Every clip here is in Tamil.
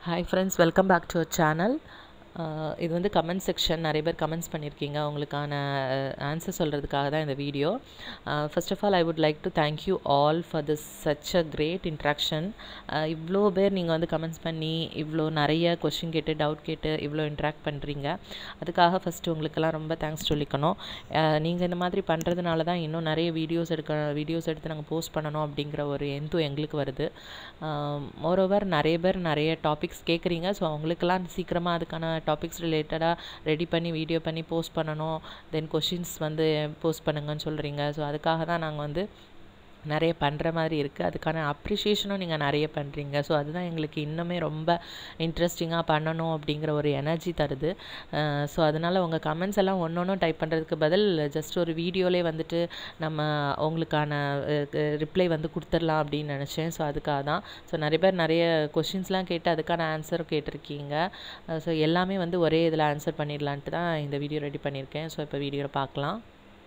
Hi friends welcome back to our channel இது வந்து கமெண்ட் செக்ஷன் நிறைய பேர் கமெண்ட்ஸ் பண்ணியிருக்கீங்க உங்களுக்கான ஆன்சர் சொல்கிறதுக்காக தான் இந்த video first of all I would like to thank you all for this such a great interaction இவ்வளோ பேர் நீங்கள் வந்து கமெண்ட்ஸ் பண்ணி இவ்வளோ நிறைய கொஷின் கேட்டு டவுட் கேட்டு இவ்வளோ இன்ட்ராக்ட் பண்ணுறீங்க அதுக்காக ஃபஸ்ட்டு உங்களுக்கெல்லாம் ரொம்ப தேங்க்ஸ் சொல்லிக்கணும் நீங்கள் இந்த மாதிரி பண்ணுறதுனால தான் இன்னும் நிறைய வீடியோஸ் எடுக்க வீடியோஸ் எடுத்து நாங்கள் போஸ்ட் பண்ணணும் அப்படிங்கிற ஒரு எந்தும் எங்களுக்கு வருது மோரோவர் நிறைய பேர் நிறைய டாபிக்ஸ் கேட்குறீங்க ஸோ அவங்களுக்கெல்லாம் சீக்கிரமாக அதுக்கான டாபிக்ஸ் ரிலேட்டடாக ரெடி பண்ணி வீடியோ பண்ணி போஸ்ட் பண்ணணும் தென் கொஷின்ஸ் வந்து போஸ்ட் பண்ணுங்கன்னு சொல்கிறீங்க ஸோ அதுக்காக தான் நாங்கள் வந்து நிறைய பண்ணுற மாதிரி இருக்குது அதுக்கான அப்ரிஷியேஷனும் நீங்கள் நிறைய பண்ணுறீங்க ஸோ அதுதான் எங்களுக்கு இன்னுமே ரொம்ப இன்ட்ரெஸ்டிங்காக பண்ணணும் அப்படிங்கிற ஒரு எனர்ஜி தருது ஸோ அதனால் உங்கள் கமெண்ட்ஸ் எல்லாம் ஒன்று ஒன்றும் டைப் பண்ணுறதுக்கு பதில் ஜஸ்ட் ஒரு வீடியோலே வந்துட்டு நம்ம உங்களுக்கான ரிப்ளை வந்து கொடுத்துடலாம் அப்படின்னு நினச்சேன் ஸோ அதுக்காக தான் ஸோ நிறைய பேர் நிறைய கொஷின்ஸ்லாம் கேட்டு அதுக்கான ஆன்சரும் கேட்டிருக்கீங்க ஸோ எல்லாமே வந்து ஒரே இதில் ஆன்சர் பண்ணிடலான்ட்டு தான் இந்த வீடியோ ரெடி பண்ணியிருக்கேன் ஸோ இப்போ வீடியோவில் பார்க்கலாம்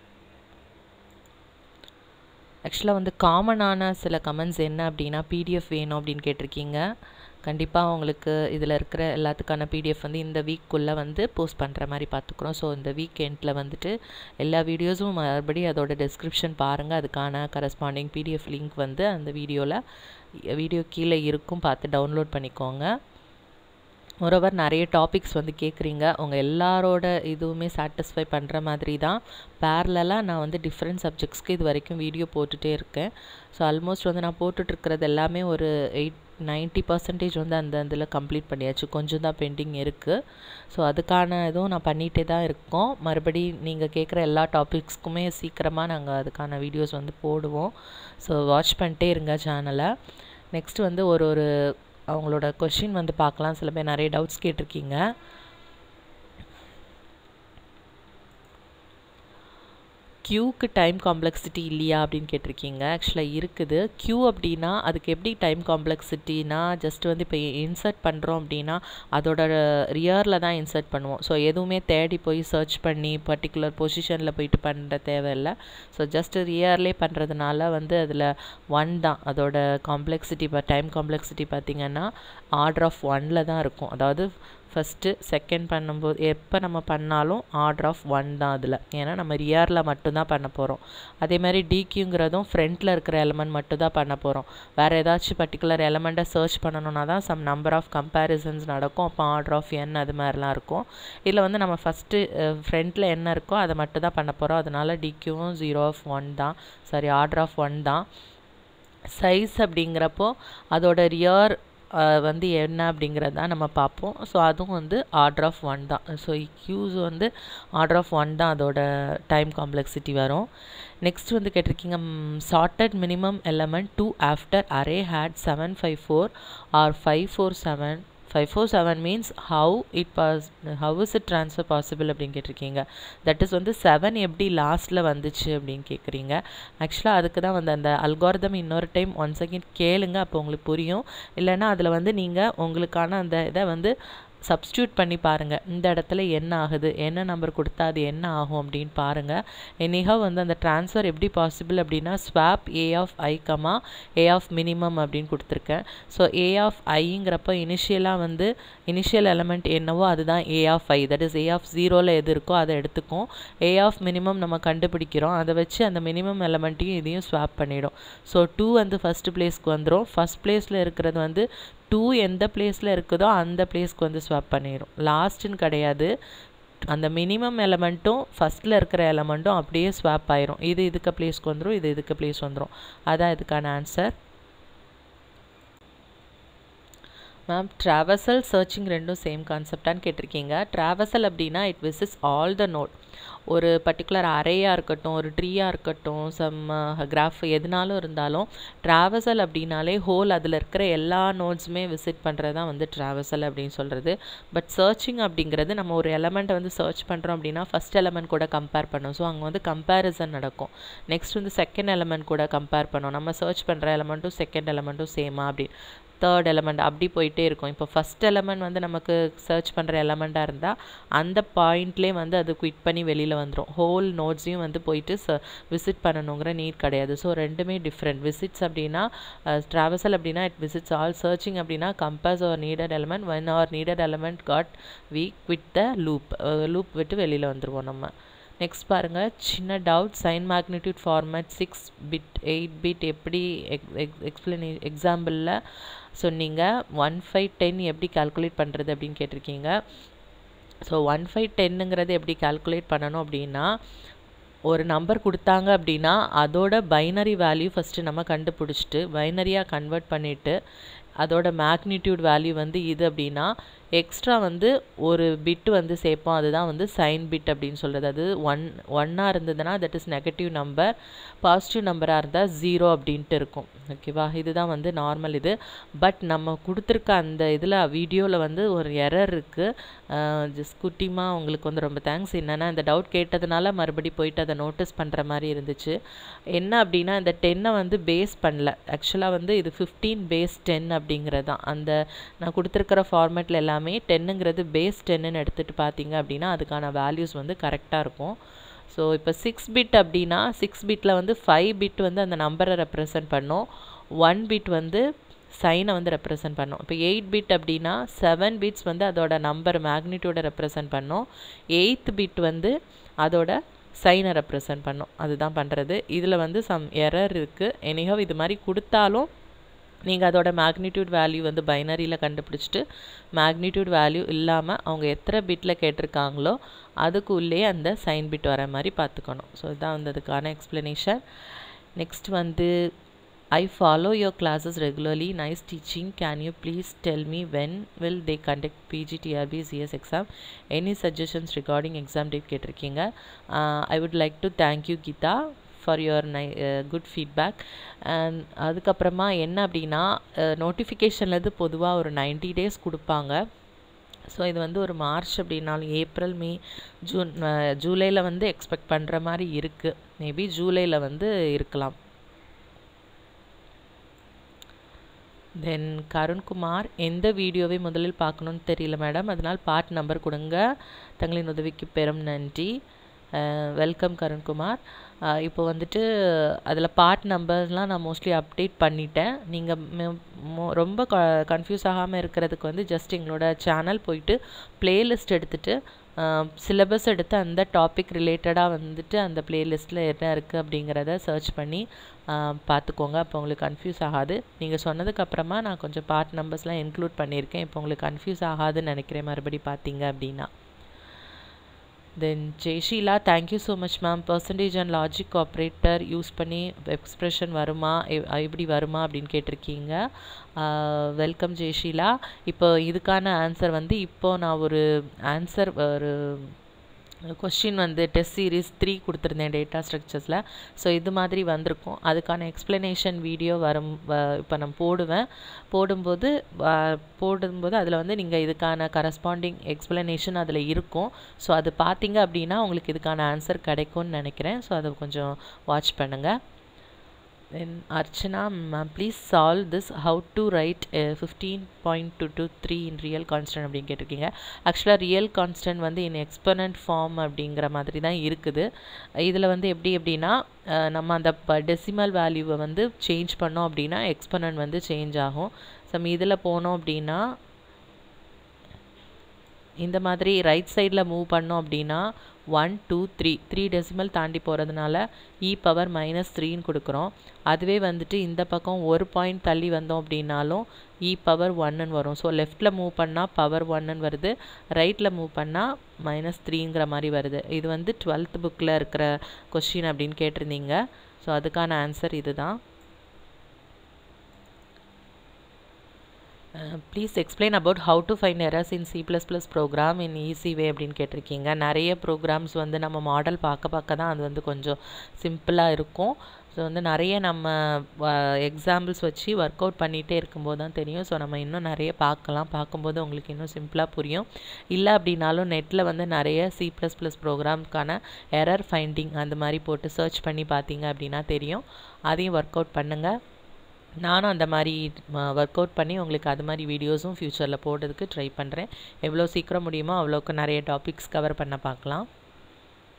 ஆக்சுவலாக வந்து காமனான சில கமெண்ட்ஸ் என்ன அப்படின்னா பிடிஎஃப் வேணும் அப்படின்னு கேட்டிருக்கீங்க கண்டிப்பாக உங்களுக்கு இதில் இருக்கிற எல்லாத்துக்கான பிடிஎஃப் வந்து இந்த வீக்குள்ளே வந்து போஸ்ட் பண்ணுற மாதிரி பார்த்துக்குறோம் ஸோ இந்த வீக் எண்டில் வந்துட்டு எல்லா வீடியோஸும் மறுபடியும் அதோட டிஸ்கிரிப்ஷன் பாருங்கள் அதுக்கான கரஸ்பாண்டிங் பிடிஎஃப் லிங்க் வந்து அந்த வீடியோவில் வீடியோ கீழே இருக்கும் பார்த்து டவுன்லோட் பண்ணிக்கோங்க மொரோவர் நிறைய டாபிக்ஸ் வந்து கேட்குறீங்க உங்கள் எல்லாரோட இதுவுமே சாட்டிஸ்ஃபை பண்ணுற மாதிரி தான் பேரலாக நான் வந்து டிஃப்ரெண்ட் சப்ஜெக்ட்ஸ்க்கு இது வரைக்கும் வீடியோ போட்டுகிட்டே இருக்கேன் ஸோ ஆல்மோஸ்ட் வந்து நான் போட்டுட்ருக்கிறது எல்லாமே ஒரு எயிட் நைன்ட்டி பர்சன்டேஜ் வந்து அந்த இதில் கம்ப்ளீட் பண்ணியாச்சு கொஞ்சம் தான் பெண்டிங் இருக்குது ஸோ அதுக்கான இதுவும் நான் பண்ணிகிட்டே தான் இருக்கோம் மறுபடி நீங்கள் கேட்குற எல்லா டாபிக்ஸ்க்குமே சீக்கிரமாக நாங்கள் அதுக்கான வீடியோஸ் வந்து போடுவோம் ஸோ வாட்ச் பண்ணிட்டே இருங்க சேனலை நெக்ஸ்ட் வந்து ஒரு ஒரு அவங்களோட கொஷின் வந்து பார்க்கலாம் சில பேர் நிறைய டவுட்ஸ் கேட்டிருக்கீங்க க்யூக்கு டைம் காம்ப்ளெக்சிட்டி இல்லையா அப்படின்னு கேட்டிருக்கீங்க ஆக்சுவலாக இருக்குது க்யூ அப்படின்னா அதுக்கு எப்படி டைம் காம்ப்ளெக்சிட்டினா ஜஸ்ட் வந்து இப்போ இன்சர்ட் பண்ணுறோம் அப்படின்னா அதோட ரியரில் தான் இன்சர்ட் பண்ணுவோம் ஸோ எதுவுமே தேடி போய் சர்ச் பண்ணி பர்டிகுலர் பொசிஷனில் போயிட்டு பண்ணுற தேவையில்லை ஸோ ஜஸ்ட் ரியர்லே பண்ணுறதுனால வந்து அதில் ஒன் தான் அதோட காம்ப்ளெக்சிட்டி இப்போ டைம் காம்ப்ளெக்சிட்டி பார்த்திங்கன்னா ஆர்டர் ஆஃப் ஒனில் தான் இருக்கும் அதாவது ஃபஸ்ட்டு செகண்ட் பண்ணும்போது எப்போ நம்ம பண்ணாலும் ஆர்டர் ஆஃப் ஒன் தான் அதில் ஏன்னா நம்ம ரியரில் மட்டும்தான் பண்ண போகிறோம் அதே மாதிரி டிக்யூங்கிறதும் ஃப்ரண்ட்டில் இருக்கிற எலமெண்ட் மட்டும் தான் பண்ண போகிறோம் வேறு ஏதாச்சும் பர்டிகுலர் எலமெண்ட்டை சர்ச் பண்ணணுன்னா தான் சம் நம்பர் ஆஃப் கம்பேரிசன்ஸ் நடக்கும் அப்போ ஆர்டர் ஆஃப் என் அது மாதிரிலாம் இருக்கும் இதில் வந்து நம்ம ஃபஸ்ட்டு ஃப்ரண்ட்டில் என்ன இருக்கோ அதை மட்டும் தான் பண்ண போகிறோம் அதனால் டிக்யூவும் ஜீரோ ஆஃப் ஒன் தான் சாரி ஆர்டர் ஆஃப் ஒன் தான் சைஸ் அப்படிங்கிறப்போ அதோட ரியர் வந்து என்ன அப்படிங்கிறது தான் நம்ம பார்ப்போம் ஸோ அதுவும் வந்து ஆர்டர் ஆஃப் ஒன் தான் ஸோ க்யூஸ் வந்து ஆர்டர் ஆஃப் ஒன் தான் அதோட டைம் காம்ப்ளெக்சிட்டி வரும் நெக்ஸ்ட் வந்து கேட்டிருக்கீங்க sorted minimum element to after array had seven five four or five four seven five four seven means how it pass how is it transfer possible அப்படின்னு கேட்டிருக்கீங்க தட் இஸ் வந்து செவன் எப்படி லாஸ்ட்டில் வந்துச்சு அப்படின்னு கேட்குறீங்க ஆக்சுவலாக அதுக்கு தான் வந்து அந்த அல்காரதம் இன்னொரு டைம் ஒன் செகண்ட் கேளுங்க அப்போ உங்களுக்கு புரியும் இல்லைன்னா அதில் வந்து நீங்கள் உங்களுக்கான அந்த இதை வந்து சப்ஸ்டியூட் பண்ணி பாருங்கள் இந்த இடத்துல என்ன ஆகுது என்ன நம்பர் கொடுத்தா அது என்ன ஆகும் அப்படின்னு பாருங்கள் எனிஹா வந்து அந்த ட்ரான்ஸ்ஃபர் எப்படி பாசிபிள் அப்படின்னா swap A of I comma A of minimum அப்படின்னு கொடுத்துருக்கேன் ஸோ ஏ ஆஃப் ஐங்கிறப்ப இனிஷியலாக வந்து இனிஷியல் எலமெண்ட் என்னவோ அதுதான் A of I that is A of ஜீரோவில் எது இருக்கோ அதை எடுத்துக்கும் ஏ ஆஃப் மினிமம் நம்ம கண்டுபிடிக்கிறோம் அதை வச்சு அந்த மினிமம் எலமெண்ட்டையும் இதையும் ஸ்வாப் பண்ணிடும் ஸோ டூ வந்து ஃபஸ்ட்டு பிளேஸ்க்கு வந்துடும் ஃபஸ்ட் பிளேஸில் இருக்கிறது வந்து டூ எந்த பிளேஸில் இருக்குதோ அந்த பிளேஸ்க்கு வந்து ஸ்வாப் பண்ணிடும் லாஸ்ட்டுன்னு கிடையாது அந்த மினிமம் எலமெண்ட்டும் ஃபஸ்ட்டில் இருக்கிற எலமெண்ட்டும் அப்படியே ஸ்வாப் ஆயிரும் இது இதுக்கு பிளேஸ்க்கு வந்துடும் இது இதுக்கு பிளேஸ் வந்துடும் அதான் இதுக்கான ஆன்சர் மேம் ட்ராவசல் சர்ச்சிங் ரெண்டும் சேம் கான்செப்டான்னு கேட்டிருக்கீங்க ட்ராவசல் அப்படின்னா இட் விசிஸ் ஆல் த நோட் ஒரு பர்டிகுலர் அறையாக இருக்கட்டும் ஒரு ட்ரீயாக இருக்கட்டும் சம் கிராஃப் எதுனாலும் இருந்தாலும் ட்ராவசல் அப்படின்னாலே ஹோல் அதில் இருக்கிற எல்லா நோட்ஸுமே விசிட் பண்ணுறது தான் வந்து ட்ராவசல் அப்படின்னு சொல்கிறது பட் சர்ச்சிங் அப்படிங்கிறது நம்ம ஒரு எலமெண்ட்டை வந்து சர்ச் பண்ணுறோம் அப்படின்னா ஃபஸ்ட் எலமெண்ட் கூட கம்பேர் பண்ணோம் ஸோ அங்கே வந்து கம்பேரிசன் நடக்கும் நெக்ஸ்ட் வந்து செகண்ட் எலமெண்ட் கூட கம்பேர் பண்ணோம் நம்ம சர்ச் பண்ணுற எலமெண்ட்டும் செகண்ட் எலமெண்ட்டும் சேமா அப்படின்னு தேர்ட் எலமெண்ட் அப்படி போயிட்டே இருக்கும் இப்போ ஃபஸ்ட் எலமெண்ட் வந்து நமக்கு சர்ச் பண்ணுற எலமெண்ட்டாக இருந்தால் அந்த பாயிண்ட்லேயே வந்து அது குவிட் பண்ணி பண்ணி வெளியில் வந்துடும் ஹோல் நோட்ஸையும் வந்து போயிட்டு ச விசிட் பண்ணணுங்கிற நீட் கிடையாது ஸோ ரெண்டுமே டிஃப்ரெண்ட் விசிட்ஸ் அப்படின்னா ட்ராவல்சல் அப்படின்னா இட் விசிட்ஸ் ஆல் சர்ச்சிங் அப்படின்னா compares our needed element when our needed element got we quit the loop loop விட்டு வெளியில் வந்துடுவோம் நம்ம நெக்ஸ்ட் பாருங்கள் சின்ன doubt sign magnitude format six bit eight bit எப்படி எக் எக் எக்ஸ்பிளனே எக்ஸாம்பிளில் சொன்னீங்க ஒன் ஃபைவ் டென் எப்படி கால்குலேட் பண்ணுறது அப்படின்னு கேட்டிருக்கீங்க ஸோ ஒன் ஃபைவ் டென்னுங்கிறது எப்படி கால்குலேட் பண்ணணும் அப்படின்னா ஒரு நம்பர் கொடுத்தாங்க அப்படின்னா அதோட பைனரி வேல்யூ ஃபஸ்ட்டு நம்ம கண்டுபிடிச்சிட்டு பைனரியாக கன்வெர்ட் பண்ணிவிட்டு அதோட மேக்னிடியூட் வேல்யூ வந்து இது அப்படின்னா எக்ஸ்ட்ரா வந்து ஒரு பிட் வந்து சேர்ப்போம் அதுதான் வந்து சைன் பிட் அப்படின்னு சொல்கிறது அது ஒன் ஒன்னாக இருந்ததுன்னா that is negative number positive நம்பராக இருந்தால் ஜீரோ அப்படின்ட்டு இருக்கும் ஓகேவா இதுதான் வந்து நார்மல் இது பட் நம்ம கொடுத்துருக்க அந்த இதில் வீடியோவில் வந்து ஒரு எரர் இருக்குது ஜஸ்ட் குட்டிமாக உங்களுக்கு வந்து ரொம்ப தேங்க்ஸ் என்னென்னா இந்த டவுட் கேட்டதுனால மறுபடி போயிட்டு அதை நோட்டீஸ் பண்ணுற மாதிரி இருந்துச்சு என்ன அப்படின்னா இந்த டென்னை வந்து பேஸ் பண்ணல ஆக்சுவலாக வந்து இது ஃபிஃப்டீன் பேஸ் டென் அப்படிங்கிறது தான் அந்த நான் கொடுத்துருக்கிற ஃபார்மேட்டில் எல்லாமே டென்னுங்கிறது பேஸ் டென்னுன்னு எடுத்துகிட்டு பார்த்தீங்க அப்படின்னா அதுக்கான வேல்யூஸ் வந்து கரெக்டாக இருக்கும் ஸோ இப்போ சிக்ஸ் பிட் அப்படின்னா சிக்ஸ் பிட்டில் வந்து ஃபைவ் பிட் வந்து அந்த நம்பரை ரெப்ரசன்ட் பண்ணும் ஒன் பிட் வந்து சைனை வந்து ரெப்ரசன்ட் பண்ணும் இப்போ எயிட் பிட் அப்படின்னா செவன் பிட்ஸ் வந்து அதோட நம்பர் மேக்னிடியூடை ரெப்ரசன்ட் பண்ணும் எயித் பிட் வந்து அதோட சைனை ரெப்ரசன்ட் பண்ணும் அதுதான் பண்ணுறது இதில் வந்து சம் எரர் இருக்குது எனிஹோ இது மாதிரி கொடுத்தாலும் நீங்கள் அதோட மேக்னிடியூட் வேல்யூ வந்து பைனரியில் கண்டுபிடிச்சிட்டு மேக்னிடியூட் வேல்யூ இல்லாமல் அவங்க எத்தனை பிட்டில் கேட்டிருக்காங்களோ அதுக்கு உள்ளே அந்த சைன் பிட் வர மாதிரி பார்த்துக்கணும் ஸோ இதுதான் வந்து அதுக்கான எக்ஸ்ப்ளனேஷன் நெக்ஸ்ட் வந்து I follow your classes regularly. Nice teaching. Can you please tell me when will they conduct PGTRB CS exam? Any suggestions regarding exam date கேட்டிருக்கீங்க I would like to thank you Geetha for your nice good feedback and அதுக்கப்புறமா என்ன அப்படின்னா நோட்டிஃபிகேஷன்லேருந்து பொதுவாக ஒரு நைன்ட்டி டேஸ் கொடுப்பாங்க ஸோ இது வந்து ஒரு மார்ச் அப்படின்னாலும் ஏப்ரல் மே ஜூன் ஜூலையில் வந்து எக்ஸ்பெக்ட் பண்ணுற மாதிரி இருக்குது மேபி ஜூலையில் வந்து இருக்கலாம் தென் கருண்குமார் எந்த வீடியோவை முதலில் பார்க்கணுன்னு தெரியல மேடம் அதனால் பாட் நம்பர் கொடுங்க தங்களின் உதவிக்கு பெரும் நன்றி வெல்கம் கருண்குமார் இப்போ வந்துட்டு அதில் பார்ட் நம்பர்ஸ்லாம் நான் மோஸ்ட்லி அப்டேட் பண்ணிட்டேன் நீங்கள் ரொம்ப க கன்ஃபியூஸ் ஆகாமல் இருக்கிறதுக்கு வந்து ஜஸ்ட் எங்களோட சேனல் போயிட்டு ப்ளேலிஸ்ட் எடுத்துகிட்டு சிலபஸ் எடுத்து அந்த டாபிக் ரிலேட்டடாக வந்துட்டு அந்த ப்ளேலிஸ்ட்டில் என்ன இருக்குது அப்படிங்கிறத சர்ச் பண்ணி பார்த்துக்கோங்க அப்போ உங்களுக்கு கன்ஃபியூஸ் ஆகாது நீங்கள் சொன்னதுக்கப்புறமா நான் கொஞ்சம் பார்ட் நம்பர்ஸ்லாம் இன்க்ளூட் பண்ணியிருக்கேன் இப்போ உங்களுக்கு கன்ஃபியூஸ் ஆகாதுன்னு நினைக்கிறேன் மறுபடி பார்த்தீங்க அப்படின்னா then Jayasheela thank you so much ma'am percentage and logic operator use பண்ணி எக்ஸ்ப்ரெஷன் வருமா எப்படி வருமா அப்படின்னு கேட்டிருக்கீங்க வெல்கம் ஜெய்ஷீலா இப்போ இதுக்கான ஆன்சர் வந்து இப்போது நான் ஒரு ஆன்சர் ஒரு கொஷின் வந்து டெஸ்ட் சீரீஸ் த்ரீ கொடுத்துருந்தேன் டேட்டா ஸ்ட்ரக்சர்ஸில் ஸோ இது மாதிரி வந்திருக்கும் அதுக்கான எக்ஸ்ப்ளனேஷன் வீடியோ வரும் இப்போ நான் போடுவேன் போடும்போது போடும்போது அதில் வந்து நீங்கள் இதுக்கான கரஸ்பாண்டிங் எக்ஸ்ப்ளனேஷன் அதில் இருக்கும் ஸோ அது பார்த்தீங்க அப்படின்னா உங்களுக்கு இதுக்கான ஆன்சர் கிடைக்கும்னு நினைக்கிறேன் ஸோ அதை கொஞ்சம் வாட்ச் பண்ணுங்கள் then Archana ma'am please solve this how to write fifteen point two two three in real constant அப்படின்னு கேட்டிருக்கீங்க ஆக்சுவலாக ரியல் கான்ஸ்டன்ட் வந்து இன் எக்ஸ்பனண்ட் ஃபார்ம் அப்படிங்கிற மாதிரி தான் இருக்குது இதில் வந்து எப்படி எப்படின்னா நம்ம அந்த டெசிமல் வேல்யூவை வந்து சேஞ்ச் பண்ணோம் அப்படின்னா எக்ஸ்பனண்ட் வந்து சேஞ்ச் ஆகும் சம் இதில் போனோம் அப்படின்னா இந்த மாதிரி ரைட் சைடில் மூவ் பண்ணோம் அப்படின்னா one two three three decimal தாண்டி போகிறதுனால இ பவர் மைனஸ் த்ரீன்னு கொடுக்குறோம் அதுவே வந்துட்டு இந்த பக்கம் ஒரு பாயிண்ட் தள்ளி வந்தோம் அப்படின்னாலும் இ பவர் ஒன்னு வரும் ஸோ லெஃப்டில் மூவ் பண்ணால் பவர் ஒன்னு வருது ரைட்டில் மூவ் பண்ணால் மைனஸ் த்ரீங்கிற மாதிரி வருது இது வந்து டுவெல்த் புக்கில் இருக்கிற கொஷின் அப்படின்னு கேட்டிருந்தீங்க ஸோ அதுக்கான ஆன்சர் இது தான் please explain about how to find errors in C plus plus program in easy way அப்படின்னு கேட்டிருக்கீங்க நிறைய ப்ரோக்ராம்ஸ் வந்து நம்ம மாடல் பார்க்க பார்க்க தான் அது வந்து கொஞ்சம் சிம்பிளாக இருக்கும் ஸோ வந்து நிறைய நம்ம எக்ஸாம்பிள்ஸ் வச்சு ஒர்க் அவுட் பண்ணிகிட்டே இருக்கும்போது தான் தெரியும் ஸோ நம்ம இன்னும் நிறைய பார்க்கலாம் பார்க்கும்போது உங்களுக்கு இன்னும் சிம்பிளாக புரியும் இல்லை அப்படின்னாலும் நெட்டில் வந்து நிறைய சி ப்ளஸ் ப்ளஸ் ப்ரோக்ராம்க்கான எரர் ஃபைண்டிங் அந்த மாதிரி போட்டு சர்ச் பண்ணி பார்த்தீங்க அப்படின்னா தெரியும் அதையும் ஒர்க் அவுட் பண்ணுங்கள் நானும் அந்த மாதிரி ஒர்க் அவுட் பண்ணி உங்களுக்கு அது மாதிரி வீடியோஸும் ஃப்யூச்சரில் போடுறதுக்கு ட்ரை பண்ணுறேன் எவ்வளோ சீக்கிரம் முடியுமோ அவ்வளோக்கு நிறைய டாபிக்ஸ் கவர் பண்ண பார்க்கலாம்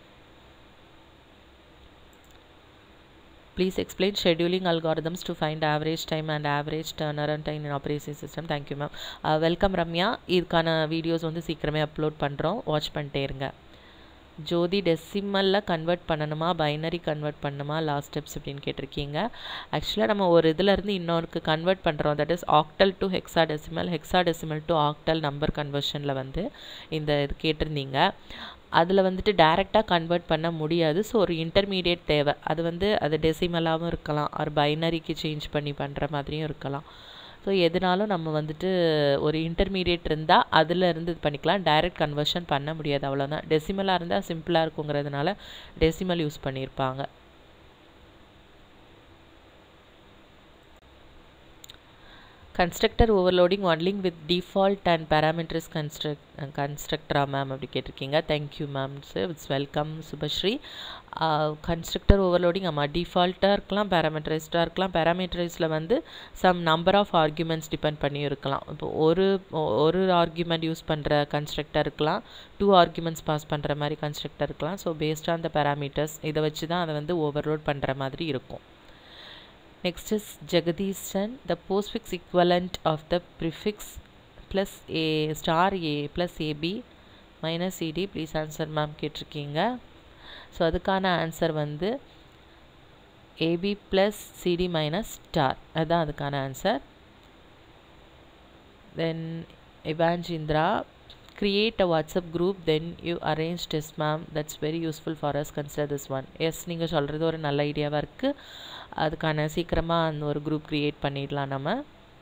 please explain scheduling algorithms to find average time and average turnaround time in operating system thank you ma'am welcome Ramya இதுக்கான வீடியோஸ் வந்து சீக்கிரமே அப்லோட் பண்ணுறோம் வாட்ச் பண்ணிட்டே இருங்க ஜோதி டெசிமலில் கன்வெர்ட் பண்ணணுமா பைனரி கன்வெர்ட் பண்ணணுமா லாஸ்ட் ஸ்டெப்ஸ் அப்படின்னு கேட்டிருக்கீங்க ஆக்சுவலாக நம்ம ஒரு இதிலேருந்து இன்னொருக்கு கன்வெர்ட் பண்ணுறோம் that is octal to hexadecimal hexadecimal to octal number கன்வர்ஷனில் வந்து இந்த இது கேட்டிருந்தீங்க அதில் வந்துட்டு டைரெக்டாக கன்வெர்ட் பண்ண முடியாது ஸோ ஒரு இன்டர்மீடியட் தேவை அது வந்து அது டெசிமலாகவும் இருக்கலாம் ஒரு பைனரிக்கு சேஞ்ச் பண்ணி பண்ணுற மாதிரியும் இருக்கலாம் ஸோ எதுனாலும் நம்ம வந்துட்டு ஒரு இன்டர்மீடியட் இருந்தால் அதில் இருந்து இது பண்ணிக்கலாம் டைரக்ட் கன்வர்ஷன் பண்ண முடியாது அவ்வளோதான் டெசிமலாக இருந்தால் சிம்பிளாக இருக்குங்கிறதுனால டெசிமல் யூஸ் பண்ணியிருப்பாங்க constructor overloading only with default and parameters construct கன்ஸ்ட்ரக்டரா மேம் அப்படி கேட்டிருக்கீங்க thank you ma'am it's welcome Subhashree constructor overloading ஆமாம் டிஃபால்ட்டாக இருக்கலாம் பேராமீட்டரைஸ்டாக இருக்கலாம் பேராமீட்டரைஸில் வந்து some number of arguments depend பண்ணி இருக்கலாம் இப்போ ஒரு ஒரு ஆர்குமெண்ட் யூஸ் பண்ணுற கன்ஸ்ட்ரக்டர் இருக்கலாம் டூ ஆர்குமெண்ட்ஸ் பாஸ் பண்ணுற மாதிரி கன்ஸ்ட்ரக்டர் இருக்கலாம் so based on the parameters இதை வச்சு தான் அதை வந்து ஓவர்லோட் பண்ணுற மாதிரி இருக்கும் Next is Jagadishan, the postfix equivalent of the prefix plus a star a plus ab minus cd please answer ma'am கேட்டிருக்கீங்க ஸோ அதுக்கான ஆன்சர் வந்து AB plus CD minus star அதுதான் அதுக்கான ஆன்சர் then Ivanjindra create a whatsapp group then you arrange test ma'am that's very useful for us consider this one yes நீங்கள் சொல்கிறது ஒரு நல்ல ஐடியாவாக இருக்குது அதுக்கான சீக்கிரமாக அந்த ஒரு குரூப் க்ரியேட் பண்ணிடலாம் நம்ம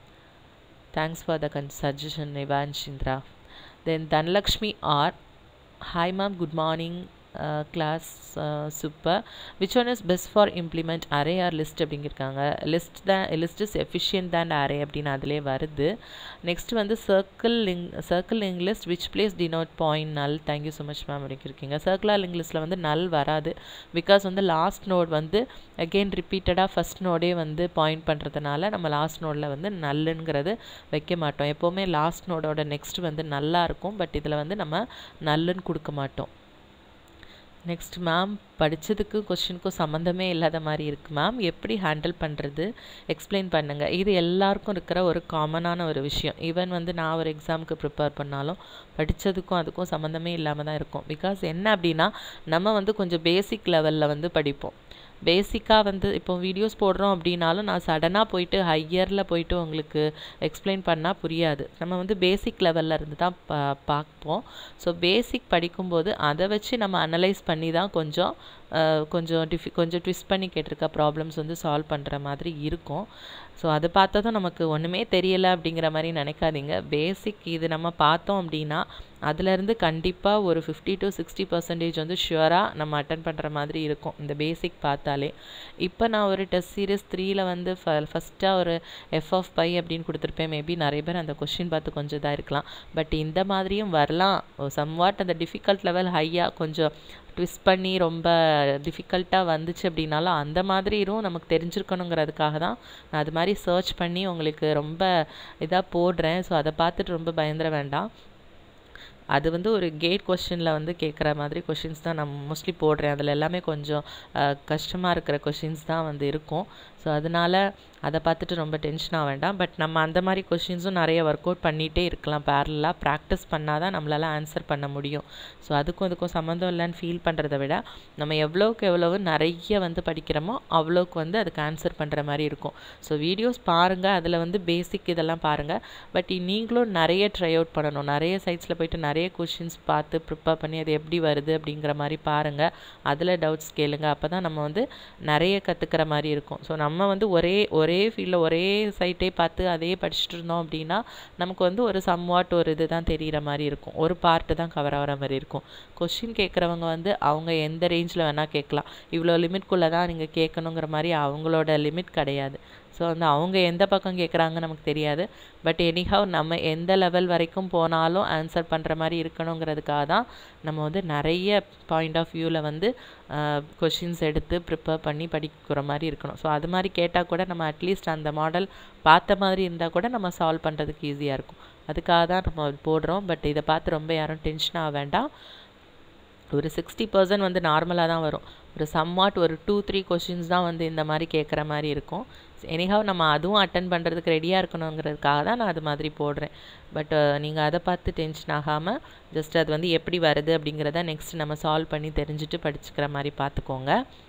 thanks for the con suggestion Ivanshindra then Dhanalakshmi R hi ma'am good morning class super which one is best for implement array or list அப்படிங்கிருக்காங்க லிஸ்ட் தான் list is efficient than array அப்படின்னு அதிலே வருது நெக்ஸ்ட் வந்து circle link circle link list which place denote point null thank you so much ma'am அப்படிங்கிருக்கீங்க சர்க்குலர் லிங்க் லிஸ்ட்டில் வந்து நல் வராது பிகாஸ் வந்து லாஸ்ட் நோட் வந்து அகெயின் ரிப்பீட்டடாக ஃபஸ்ட் நோடே வந்து பாயிண்ட் பண்ணுறதுனால நம்ம லாஸ்ட் நோடில் வந்து நல்லுங்கிறது வைக்க மாட்டோம் எப்போவுமே லாஸ்ட் நோடோட நெக்ஸ்ட் வந்து நல்லா இருக்கும் பட் இதில் வந்து நம்ம நல்லுன்னு கொடுக்க மாட்டோம் நெக்ஸ்ட் மேம் படித்ததுக்கும் கொஷினுக்கும் சம்மந்தமே இல்லாத மாதிரி இருக்குது மேம் எப்படி ஹேண்டில் பண்ணுறது எக்ஸ்பிளைன் பண்ணுங்கள் இது எல்லாருக்கும் இருக்கிற ஒரு காமனான ஒரு விஷயம் ஈவன் வந்து நான் ஒரு எக்ஸாமுக்கு ப்ரிப்பேர் பண்ணாலும் படித்ததுக்கும் அதுக்கும் சம்மந்தமே இல்லாமல் தான் இருக்கும் பிகாஸ் என்ன அப்படின்னா நம்ம வந்து கொஞ்சம் பேசிக் லெவலில் வந்து படிப்போம் பேசிக்காக வந்து இப்போ வீடியோஸ் போடுறோம் அப்படின்னாலும் நான் சடனாக போயிட்டு ஹையரில் போயிட்டு உங்களுக்கு எக்ஸ்பிளைன் பண்ணால் புரியாது நம்ம வந்து பேசிக் லெவலில் இருந்து தான் பா பார்ப்போம் ஸோ பேசிக் படிக்கும்போது அதை வச்சு நம்ம அனலைஸ் பண்ணி தான் கொஞ்சம் கொஞ்சம் டிஃபி கொஞ்சம் ட்விஸ்ட் பண்ணி கேட்டிருக்க ப்ராப்ளம்ஸ் வந்து சால்வ் பண்ணுற மாதிரி இருக்கும் ஸோ அதை பார்த்ததும் நமக்கு ஒன்றுமே தெரியலை அப்படிங்கிற மாதிரி நினைக்காதீங்க பேசிக் இது நம்ம பார்த்தோம் அப்படின்னா அதுலேருந்து கண்டிப்பாக ஒரு ஃபிஃப்டி டு சிக்ஸ்டி பர்சன்டேஜ் வந்து ஷுவராக நம்ம அட்டன் பண்ணுற மாதிரி இருக்கும் இந்த பேசிக் பார்த்தாலே இப்போ நான் ஒரு டெஸ்ட் சீரியஸ் த்ரீயில் வந்து ஃப ஃபஸ்ட்டாக ஒரு எஃப் ஆஃப் பை அப்படின்னு கொடுத்துருப்பேன் மேபி நிறைய பேர் அந்த கொஷின் பார்த்து கொஞ்சம் இதாக இருக்கலாம் பட் இந்த மாதிரியும் வரலாம் சம்வாட் அந்த டிஃபிகல்ட் லெவல் ஹையாக கொஞ்சம் ட்விஸ்ட் பண்ணி ரொம்ப டிஃபிகல்ட்டாக வந்துச்சு அப்படின்னாலும் அந்த மாதிரியும் நமக்கு தெரிஞ்சிருக்கணுங்கிறதுக்காக தான் நான் அது மாதிரி சர்ச் பண்ணி உங்களுக்கு ரொம்ப இதாக போடுறேன் ஸோ அதை பார்த்துட்டு ரொம்ப பயந்துட வேண்டாம் அது வந்து ஒரு கேட் கொஷினில் வந்து கேட்குற மாதிரி கொஷின்ஸ் தான் நான் மோஸ்ட்லி போடுறேன் அதில் எல்லாமே கொஞ்சம் கஷ்டமாக இருக்கிற கொஷின்ஸ் தான் வந்து இருக்கும் ஸோ அதனால் அதை பார்த்துட்டு ரொம்ப டென்ஷன் ஆக வேண்டாம் பட் நம்ம அந்த மாதிரி கொஷின்ஸும் நிறைய ஒர்க் அவுட் பண்ணிகிட்டே இருக்கலாம் பேரலாக ப்ராக்டிஸ் பண்ணால் தான் நம்மளால் ஆன்சர் பண்ண முடியும் ஸோ அதுக்கும் அதுக்கும் சம்மந்தம் இல்லைன்னு ஃபீல் பண்ணுறத விட நம்ம எவ்வளோக்கு எவ்வளவு நிறைய வந்து படிக்கிறோமோ அவ்வளோக்கு வந்து அதுக்கு ஆன்சர் பண்ணுற மாதிரி இருக்கும் ஸோ வீடியோஸ் பாருங்கள் அதில் வந்து பேசிக் இதெல்லாம் பாருங்கள் பட் நீங்களும் நிறைய ட்ரை அவுட் பண்ணணும் நிறைய சைட்ஸில் போயிட்டு நிறைய கொஷின்ஸ் பார்த்து ப்ரிப்பேர் பண்ணி அது எப்படி வருது அப்படிங்கிற மாதிரி பாருங்கள் அதில் டவுட்ஸ் கேளுங்க அப்போ தான் நம்ம வந்து நிறைய கற்றுக்கிற மாதிரி இருக்கும் ஸோ நம்ம வந்து ஒரே ஒரே ஃபீல்டில் ஒரே சைட்டே பார்த்து அதே படிச்சுட்டு இருந்தோம் அப்படின்னா நமக்கு வந்து ஒரு சம்வாட் ஒரு இது தான் தெரிகிற மாதிரி இருக்கும் ஒரு பார்ட்டு தான் கவர் ஆகிற மாதிரி இருக்கும் கொஷின் கேட்குறவங்க வந்து அவங்க எந்த ரேஞ்சில் வேணால் கேட்கலாம் இவ்வளோ லிமிட்குள்ளே தான் நீங்கள் கேட்கணுங்கிற மாதிரி அவங்களோட லிமிட் கிடையாது ஸோ வந்து அவங்க எந்த பக்கம் கேட்குறாங்கன்னு நமக்கு தெரியாது பட் எனிஹவ் நம்ம எந்த லெவல் வரைக்கும் போனாலும் ஆன்சர் பண்ணுற மாதிரி இருக்கணுங்கிறதுக்காக தான் நம்ம வந்து நிறைய பாயிண்ட் ஆஃப் வியூவில் வந்து கொஷின்ஸ் எடுத்து ப்ரிப்பேர் பண்ணி படிக்கிற மாதிரி இருக்கணும் ஸோ அது மாதிரி கேட்டால் கூட நம்ம அட்லீஸ்ட் அந்த மாடல் பார்த்த மாதிரி இருந்தால் கூட நம்ம சால்வ் பண்ணுறதுக்கு ஈஸியாக இருக்கும் அதுக்காக தான் நம்ம போடுறோம் பட் இதை பார்த்து ரொம்ப யாரும் டென்ஷன் ஆக வேண்டாம் ஒரு சிக்ஸ்டி பர்சன்ட் வந்து நார்மலாக தான் வரும் ஒரு சம்வாட் ஒரு டூ த்ரீ கொஷின்ஸ் தான் வந்து இந்த மாதிரி கேட்குற மாதிரி இருக்கும் எனிஹாவ் நம்ம அதுவும் அட்டன் பண்ணுறதுக்கு ரெடியாக இருக்கணுங்கிறதுக்காக தான் நான் அது மாதிரி போடுறேன் பட் நீங்கள் அதை பார்த்து டென்ஷன் ஆகாமல் ஜஸ்ட் அது வந்து எப்படி வருது அப்படிங்கிறத நெக்ஸ்ட் நம்ம சால்வ் பண்ணி தெரிஞ்சுட்டு படிச்சுக்கிற மாதிரி பார்த்துக்கோங்க